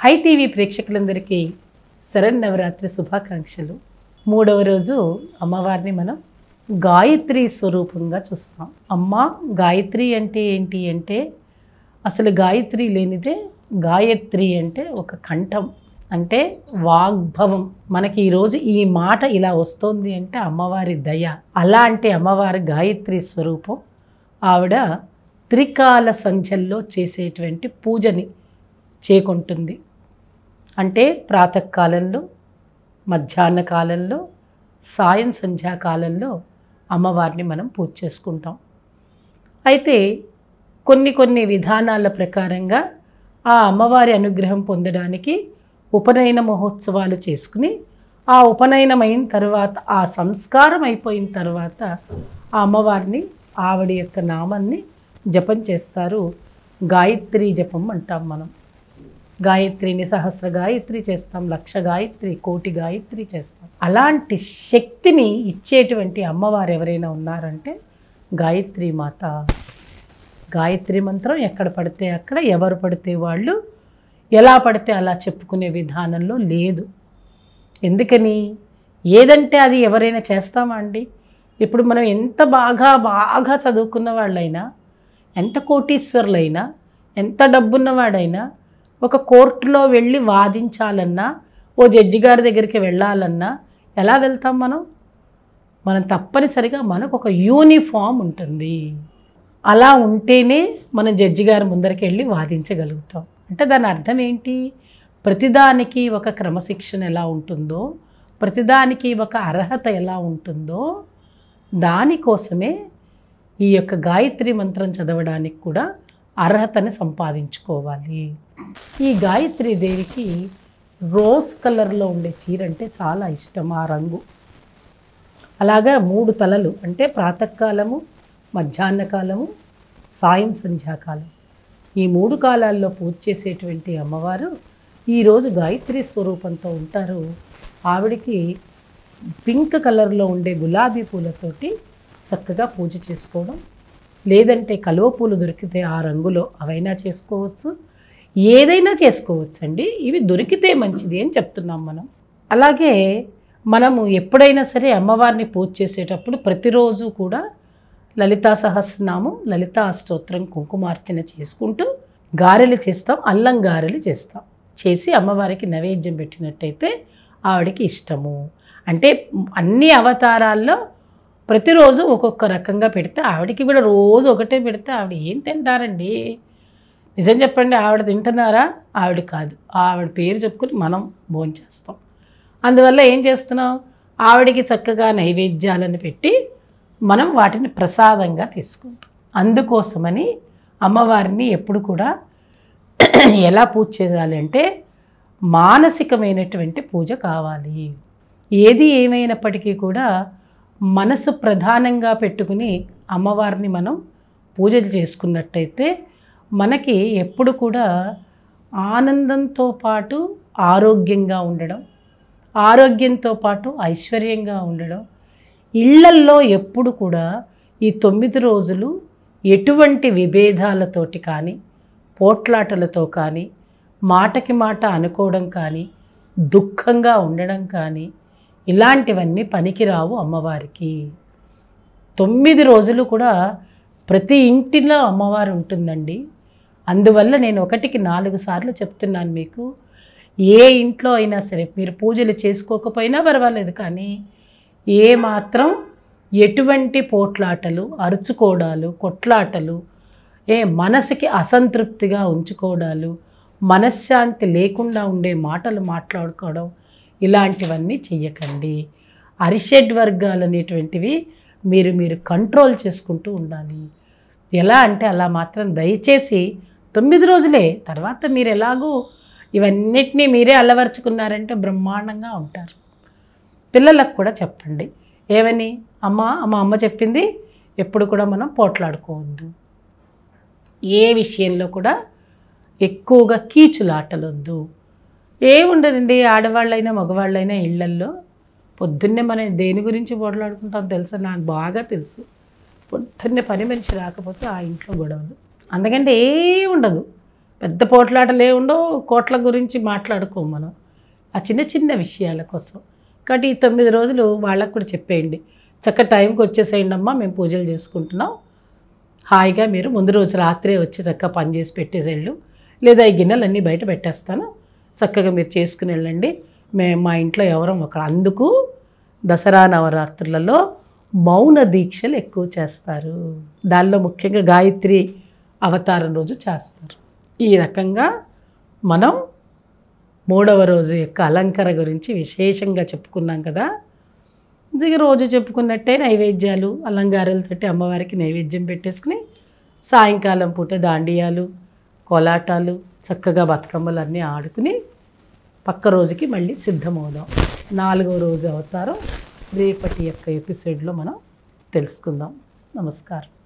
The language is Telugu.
హై టీవీ ప్రేక్షకులందరికీ శరన్నవరాత్రి శుభాకాంక్షలు మూడవ రోజు అమ్మవారిని మనం గాయత్రి స్వరూపంగా చూస్తాం అమ్మ గాయత్రి అంటే ఏంటి అంటే అసలు గాయత్రి లేనిదే గాయత్రి అంటే ఒక కంఠం అంటే వాగ్భవం మనకి ఈరోజు ఈ మాట ఇలా వస్తోంది అంటే అమ్మవారి దయ అలాంటి అమ్మవారి గాయత్రి స్వరూపం ఆవిడ త్రికాల సంధ్యల్లో చేసేటువంటి పూజని చేకుంటుంది అంటే ప్రాతకాలంలో మధ్యాహ్న కాలంలో సాయం సంధ్యాకాలంలో అమ్మవారిని మనం పూజ చేసుకుంటాం అయితే కొన్ని కొన్ని విధానాల ప్రకారంగా ఆ అమ్మవారి అనుగ్రహం పొందడానికి ఉపనయన మహోత్సవాలు చేసుకుని ఆ ఉపనయనం అయిన తర్వాత ఆ సంస్కారం అయిపోయిన తర్వాత ఆ అమ్మవారిని ఆవిడ యొక్క నామాన్ని జపం చేస్తారు గాయత్రి జపం అంటాం మనం గాయత్రిని సహస్ర గాయత్రి చేస్తాం లక్ష గాయత్రి కోటి గాయత్రి చేస్తాం అలాంటి శక్తిని ఇచ్చేటువంటి అమ్మవారు ఎవరైనా ఉన్నారంటే గాయత్రి మాత గాయత్రి మంత్రం ఎక్కడ పడితే అక్కడ ఎవరు పడితే వాళ్ళు ఎలా పడితే అలా చెప్పుకునే విధానంలో లేదు ఎందుకని ఏదంటే అది ఎవరైనా చేస్తామా అండి ఇప్పుడు మనం ఎంత బాగా బాగా చదువుకున్న వాళ్ళైనా ఎంత కోటీశ్వరులైనా ఎంత డబ్బున్నవాడైనా ఒక కోర్టులో వెళ్ళి వాదించాలన్నా ఓ జడ్జి గారి దగ్గరికి వెళ్ళాలన్నా ఎలా వెళ్తాం మనం మనం తప్పనిసరిగా మనకు ఒక యూనిఫామ్ ఉంటుంది అలా ఉంటేనే మనం జడ్జి గారి ముందరికి వెళ్ళి వాదించగలుగుతాం అంటే దాని అర్థం ఏంటి ప్రతిదానికి ఒక క్రమశిక్షణ ఎలా ఉంటుందో ప్రతిదానికి ఒక అర్హత ఎలా ఉంటుందో దానికోసమే ఈ యొక్క గాయత్రి మంత్రం చదవడానికి కూడా అర్హతని సంపాదించుకోవాలి ఈ గాయత్రి దేవికి రోజ్ కలర్లో ఉండే చీర అంటే చాలా ఇష్టం ఆ రంగు అలాగా మూడు తలలు అంటే ప్రాతకాలము మధ్యాహ్న కాలము సాయం సంధ్యాకాలం ఈ మూడు కాలాల్లో పూజ చేసేటువంటి అమ్మవారు ఈరోజు గాయత్రి స్వరూపంతో ఉంటారు ఆవిడికి పింక్ కలర్లో ఉండే గులాబీ పూలతోటి చక్కగా పూజ చేసుకోవడం లేదంటే కలువ పూలు దొరికితే ఆ రంగులో అవైనా చేసుకోవచ్చు ఏదైనా చేసుకోవచ్చు అండి ఇవి దొరికితే మంచిది అని చెప్తున్నాం మనం అలాగే మనము ఎప్పుడైనా సరే అమ్మవారిని పూజ చేసేటప్పుడు ప్రతిరోజు కూడా లలితా సహస్రనామం లలితా అష్టోత్తరం కుంకుమార్చన చేసుకుంటూ గారెలు చేస్తాం అల్లం గారెలు చేస్తాం చేసి అమ్మవారికి నైవేద్యం పెట్టినట్టయితే ఆవిడకి ఇష్టము అంటే అన్ని అవతారాల్లో ప్రతిరోజు ఒక్కొక్క రకంగా పెడితే ఆవిడకి కూడా రోజు ఒకటే పెడితే ఆవిడ ఏం తింటారండి నిజం చెప్పండి ఆవిడ తింటున్నారా ఆవిడ కాదు ఆవిడ పేరు చెప్పుకొని మనం భోంచేస్తాం అందువల్ల ఏం చేస్తున్నాం ఆవిడికి చక్కగా నైవేద్యాలను పెట్టి మనం వాటిని ప్రసాదంగా తీసుకుంటాం అందుకోసమని అమ్మవారిని ఎప్పుడు కూడా ఎలా పూజ చేయాలి అంటే మానసికమైనటువంటి పూజ కావాలి ఏది ఏమైనప్పటికీ కూడా మనసు ప్రధానంగా పెట్టుకుని అమ్మవారిని మనం పూజలు చేసుకున్నట్టయితే మనకి ఎప్పుడు కూడా ఆనందంతో పాటు ఆరోగ్యంగా ఉండడం ఆరోగ్యంతో పాటు ఐశ్వర్యంగా ఉండడం ఇళ్లల్లో ఎప్పుడు కూడా ఈ తొమ్మిది రోజులు ఎటువంటి విభేదాలతోటి కానీ పోట్లాటలతో కానీ మాటకి మాట అనుకోవడం కానీ దుఃఖంగా ఉండడం కానీ ఇలాంటివన్నీ పనికిరావు అమ్మవారికి తొమ్మిది రోజులు కూడా ప్రతి ఇంటిలో అమ్మవారు ఉంటుందండి అందువల్ల నేను ఒకటికి నాలుగు సార్లు చెప్తున్నాను మీకు ఏ ఇంట్లో అయినా సరే మీరు పూజలు చేసుకోకపోయినా పర్వాలేదు కానీ ఏ మాత్రం ఎటువంటి పోట్లాటలు అరుచుకోవడాలు కొట్లాటలు ఏ మనసుకి అసంతృప్తిగా ఉంచుకోవడాలు మనశ్శాంతి లేకుండా ఉండే మాటలు మాట్లాడుకోవడం ఇలాంటివన్నీ చెయ్యకండి అరిషడ్ వర్గాలు అనేటువంటివి మీరు మీరు కంట్రోల్ చేసుకుంటూ ఉండాలి ఎలా అంటే అలా మాత్రం దయచేసి తొమ్మిది రోజులే తర్వాత మీరు ఎలాగూ ఇవన్నిటినీ మీరే అలవరుచుకున్నారంటే బ్రహ్మాండంగా ఉంటారు పిల్లలకు కూడా చెప్పండి ఏమని అమ్మ అమ్మ అమ్మ చెప్పింది ఎప్పుడు కూడా మనం పోట్లాడుకోవద్దు ఏ విషయంలో కూడా ఎక్కువగా కీచులాటలు వద్దు ఏముండదండి ఆడవాళ్ళైనా మగవాళ్ళైనా ఇళ్లల్లో పొద్దున్నే మనం దేని గురించి పోట్లాడుకుంటాం తెలుసా నాకు బాగా తెలుసు పొద్దున్నే పని మనిషి రాకపోతే ఆ ఇంట్లో గొడవలు అందుకంటే ఏ ఉండదు పెద్ద పోట్లాటలే ఉండవు కోట్ల గురించి మాట్లాడుకోము మనం ఆ చిన్న చిన్న విషయాల కోసం కాబట్టి ఈ తొమ్మిది రోజులు వాళ్ళకు కూడా చెప్పేయండి చక్క టైంకి వచ్చేసేయండి అమ్మా మేము పూజలు చేసుకుంటున్నాం హాయిగా మీరు ముందు రోజు రాత్రే వచ్చి చక్కగా పని చేసి పెట్టేసేళ్ళు లేదా ఈ గిన్నెలన్నీ బయట పెట్టేస్తాను చక్కగా మీరు చేసుకుని వెళ్ళండి మేము మా ఇంట్లో ఎవరం ఒక అందుకు దసరా నవరాత్రులలో మౌన దీక్షలు ఎక్కువ చేస్తారు దానిలో ముఖ్యంగా గాయత్రి అవతారం రోజు చేస్తారు ఈ రకంగా మనం మూడవ రోజు యొక్క అలంకర గురించి విశేషంగా చెప్పుకున్నాం కదా ఇక రోజు చెప్పుకున్నట్టే నైవేద్యాలు అలంగారాలతోటి అమ్మవారికి నైవేద్యం పెట్టేసుకుని సాయంకాలం పూట దాండియాలు కోలాటాలు చక్కగా బతుకమ్మలు అన్నీ ఆడుకుని పక్క రోజుకి మళ్ళీ సిద్ధమవుదాం నాలుగో రోజు అవతారం రేపటి యొక్క ఎపిసోడ్లో మనం తెలుసుకుందాం నమస్కారం